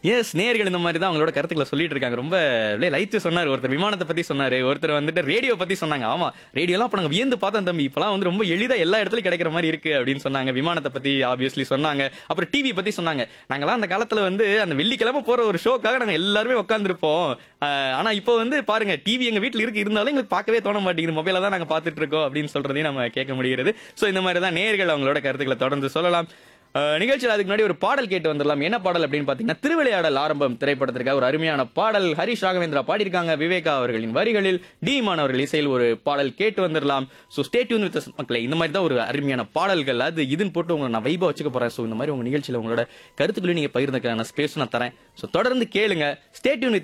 S நேயர்கள் இந்த மாதிரி தான் அவங்களோட கருத்துக்களை சொல்லிட்டு இருக்காங்க ரொம்ப அப்படியே லைத்து சொன்னார் ஒருத்தர் விமானத்தை பத்தி சொன்னாரு ஒருத்தர் வந்துட்டு ரேடியோ பத்தி சொன்னாங்க ஆமா ரேடியோலாம் அப்ப நாங்க வியந்து பார்த்தோம் தம்பி இப்பலாம் வந்து ரொம்ப எளிதா எல்லா இடத்துலயும் கிடைக்கிற மாதிரி இருக்கு அப்படின்னு சொன்னாங்க விமானத்தை பத்தி ஆப்வியஸ்லி சொன்னாங்க அப்புறம் டிவி பத்தி சொன்னாங்க நாங்கலாம் அந்த காலத்துல வந்து அந்த வெள்ளிக்கிழமை போற ஒரு ஷோக்காக நாங்க எல்லாருமே உட்காந்துருப்போம் ஆனா இப்போ வந்து பாருங்க டிவி எங்க வீட்டுல இருக்கு இருந்தாலும் எங்களுக்கு பார்க்கவே தோண மாட்டேங்குது மொபைல தான் நாங்க பார்த்துட்டு இருக்கோம் அப்படின்னு சொல்றதையும் நம்ம கேட்க முடிகிறது சோ இந்த மாதிரி தான் நேயர்கள் அவங்களோட கருத்துக்களை தொடர்ந்து சொல்லலாம் அஹ் நிகழ்ச்சியில் அதுக்கு முன்னாடி ஒரு பாடல் கேட்டு வந்துடலாம் என்ன பாடல் அப்படின்னு பாத்தீங்கன்னா திருவிளையாடல் ஆரம்பம் திரைப்படத்திற்காக ஒரு அருமையான பாடல் ஹரிஷ் ராகவேந்திரா பாடியிருக்காங்க விவேகா அவர்களின் வரிகளில் டி அவர்கள் இசையில் ஒரு பாடல் கேட்டு வந்துடலாம் ஸோ ஸ்டேட்யூன் வித் மக்களே இந்த மாதிரி தான் ஒரு அருமையான பாடல்கள் அது இதுன்னு போட்டு உங்களை நான் வைபா வச்சுக்க போறேன் ஸோ இந்த மாதிரி உங்க நிகழ்ச்சியில் உங்களோட கருத்துக்களையும் நீங்க பகிர்ந்துக்க நான் ஸ்பேஸ் நான் தரேன் ஸோ தொடர்ந்து கேளுங்க ஸ்டேட்யூன் வித்